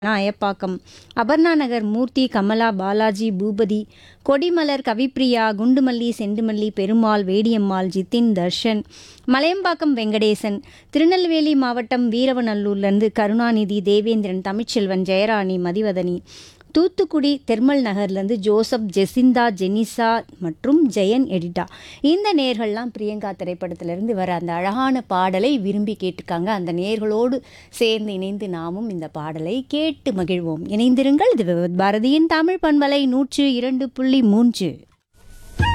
அயப்பாக்கம் அபர்ணா நகர் மூர்த்தி கமலா பாலாஜி பூபதி கொடிமலர் கவிப்ரியா குண்டுமல்லி செண்டுமல்லி பெருமாள் வேடியம்மாள் ஜித்தின் தர்ஷன் மலையம்பாக்கம் வெங்கடேசன் திருநெல்வேலி மாவட்டம் வீரவநல்லூர்லேருந்து கருணாநிதி தேவேந்திரன் தமிழ்ச்செல்வன் ஜெயராணி மதிவதனி தூத்துக்குடி தெர்மல் நகர்லேருந்து ஜோசப் ஜெசிந்தா ஜெனிசா மற்றும் ஜெயன் எடிட்டா இந்த நேர்கள்லாம் பிரியங்கா திரைப்படத்திலிருந்து வர அந்த அழகான பாடலை விரும்பி கேட்டுக்காங்க அந்த நேர்களோடு சேர்ந்து இணைந்து நாமும் இந்த பாடலை கேட்டு மகிழ்வோம் இணைந்திருங்கள் இது விவித் பாரதியின் தமிழ் பண்பலை நூற்று இரண்டு புள்ளி மூன்று